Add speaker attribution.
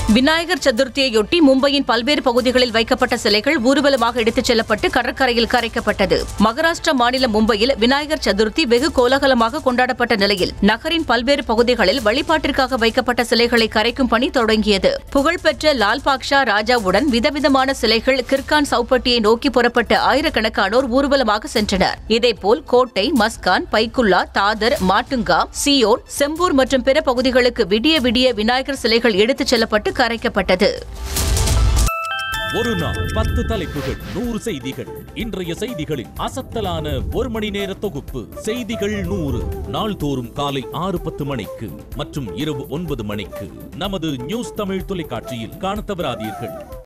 Speaker 1: விநாயகர் சதுர்த்தியையொட்டி மும்பையின் பல்வேறு பகுதிகளில் வைக்கப்பட்ட சிலைகள் ஊர்வலமாக எடுத்துச் செல்லப்பட்டு கடற்கரையில் கரைக்கப்பட்டது மகாராஷ்டிரா மாநிலம் மும்பையில் விநாயகர் சதுர்த்தி வெகு கோலாகலமாக கொண்டாடப்பட்ட நிலையில் நகரின் பல்வேறு பகுதிகளில் வழிபாட்டிற்காக வைக்கப்பட்ட சிலைகளை கரைக்கும் பணி தொடங்கியது புகழ்பெற்ற லால் பாக்ஷா ராஜாவுடன் விதவிதமான சிலைகள் கிர்கான் சௌப்பட்டியை நோக்கி புறப்பட்ட ஆயிரக்கணக்கானோர் ஊர்வலமாக சென்றனர் இதேபோல் கோட்டை மஸ்கான் பைக்குல்லா தாதர் மாட்டுங்கா சியோன் செம்பூர் மற்றும் பிற பகுதிகளுக்கு விடிய விடிய விநாயகர் சிலைகள் எடுத்துச் செல்லப்பட்டு கரைக்கப்பட்டது
Speaker 2: ஒரு நாள் பத்து தலைப்புகள் நூறு செய்திகள் இன்றைய செய்திகளின் அசத்தலான ஒரு மணி நேர தொகுப்பு செய்திகள் நூறு நாள்தோறும் காலை ஆறு பத்து மணிக்கு மற்றும் இரவு ஒன்பது மணிக்கு நமது நியூஸ் தமிழ் தொலைக்காட்சியில் காணத் தவறாதீர்கள்